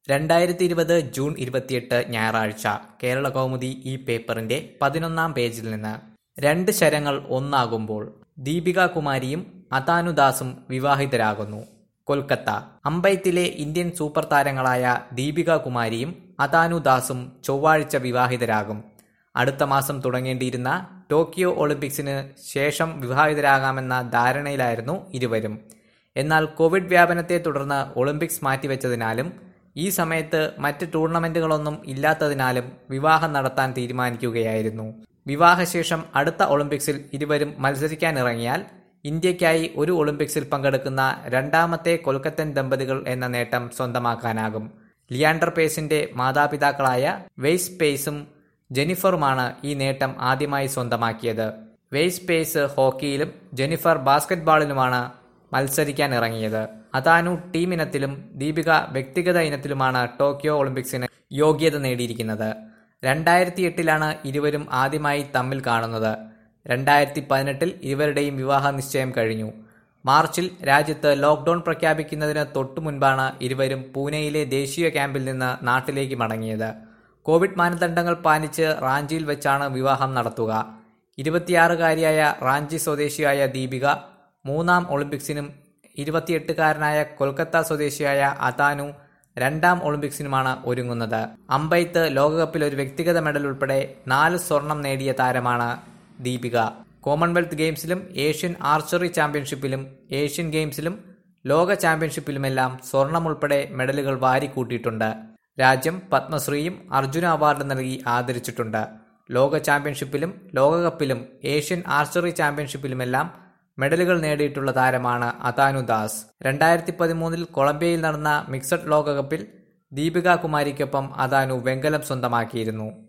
രണ്ടായിരത്തി ഇരുപത് ജൂൺ ഇരുപത്തിയെട്ട് ഞായറാഴ്ച കേരള കൗമുദി ഈ പേപ്പറിന്റെ പതിനൊന്നാം പേജിൽ നിന്ന് രണ്ട് ശരങ്ങൾ ഒന്നാകുമ്പോൾ ദീപിക കുമാരിയും അതാനുദാസും വിവാഹിതരാകുന്നു കൊൽക്കത്ത അമ്പയത്തിലെ ഇന്ത്യൻ സൂപ്പർ താരങ്ങളായ ദീപിക കുമാരിയും അതാനുദാസും ചൊവ്വാഴ്ച വിവാഹിതരാകും അടുത്ത മാസം തുടങ്ങേണ്ടിയിരുന്ന ടോക്കിയോ ഒളിമ്പിക്സിന് ശേഷം വിവാഹിതരാകാമെന്ന ധാരണയിലായിരുന്നു ഇരുവരും എന്നാൽ കോവിഡ് വ്യാപനത്തെ തുടർന്ന് ഒളിമ്പിക്സ് മാറ്റിവെച്ചതിനാലും ഈ സമയത്ത് മറ്റ് ടൂർണമെന്റുകളൊന്നും ഇല്ലാത്തതിനാലും വിവാഹം നടത്താൻ തീരുമാനിക്കുകയായിരുന്നു വിവാഹശേഷം അടുത്ത ഒളിമ്പിക്സിൽ ഇരുവരും മത്സരിക്കാനിറങ്ങിയാൽ ഇന്ത്യയ്ക്കായി ഒരു ഒളിമ്പിക്സിൽ പങ്കെടുക്കുന്ന രണ്ടാമത്തെ കൊൽക്കത്തൻ ദമ്പതികൾ എന്ന നേട്ടം സ്വന്തമാക്കാനാകും ലിയാണ്ടർ പേസിന്റെ മാതാപിതാക്കളായ വെയ്സ് പേസും ജെനിഫറുമാണ് ഈ നേട്ടം ആദ്യമായി സ്വന്തമാക്കിയത് വെയ്സ് പേസ് ഹോക്കിയിലും ജെനിഫർ ബാസ്കറ്റ്ബാളിലുമാണ് മത്സരിക്കാൻ ഇറങ്ങിയത് അതാനു ടീം ഇനത്തിലും ദീപിക വ്യക്തിഗത ഇനത്തിലുമാണ് ടോക്കിയോ ഒളിമ്പിക്സിന് യോഗ്യത നേടിയിരിക്കുന്നത് രണ്ടായിരത്തി എട്ടിലാണ് ഇരുവരും ആദ്യമായി തമ്മിൽ കാണുന്നത് രണ്ടായിരത്തി പതിനെട്ടിൽ ഇരുവരുടെയും വിവാഹ നിശ്ചയം കഴിഞ്ഞു മാർച്ചിൽ രാജ്യത്ത് ലോക്ഡൌൺ പ്രഖ്യാപിക്കുന്നതിന് തൊട്ടു മുൻപാണ് ഇരുവരും പൂനെയിലെ ദേശീയ ക്യാമ്പിൽ നിന്ന് നാട്ടിലേക്ക് മടങ്ങിയത് കോവിഡ് മാനദണ്ഡങ്ങൾ പാലിച്ച് റാഞ്ചിയിൽ വെച്ചാണ് വിവാഹം നടത്തുക ഇരുപത്തിയാറുകാരിയായ റാഞ്ചി സ്വദേശിയായ ദീപിക മൂന്നാം ഒളിമ്പിക്സിനും ഇരുപത്തിയെട്ടുകാരനായ കൊൽക്കത്ത സ്വദേശിയായ അതാനു രണ്ടാം ഒളിമ്പിക്സിനുമാണ് ഒരുങ്ങുന്നത് അമ്പെയ്ത്ത് ലോകകപ്പിൽ ഒരു വ്യക്തിഗത മെഡൽ ഉൾപ്പെടെ നാല് സ്വർണം നേടിയ താരമാണ് ദീപിക കോമൺവെൽത്ത് ഗെയിംസിലും ഏഷ്യൻ ആർച്ചറി ചാമ്പ്യൻഷിപ്പിലും ഏഷ്യൻ ഗെയിംസിലും ലോക ചാമ്പ്യൻഷിപ്പിലുമെല്ലാം സ്വർണം ഉൾപ്പെടെ മെഡലുകൾ വാരിക്കൂട്ടിയിട്ടുണ്ട് രാജ്യം പത്മശ്രീയും അർജുന അവാർഡ് നൽകി ആദരിച്ചിട്ടുണ്ട് ലോക ചാമ്പ്യൻഷിപ്പിലും ലോകകപ്പിലും ഏഷ്യൻ ആർച്ചറി ചാമ്പ്യൻഷിപ്പിലുമെല്ലാം മെഡലുകൾ നേടിയിട്ടുള്ള താരമാണ് അതാനു ദാസ് രണ്ടായിരത്തി പതിമൂന്നിൽ കൊളംബിയയിൽ നടന്ന മിക്സഡ് ലോകകപ്പിൽ ദീപിക കുമാരിക്കൊപ്പം അതാനു വെങ്കലം സ്വന്തമാക്കിയിരുന്നു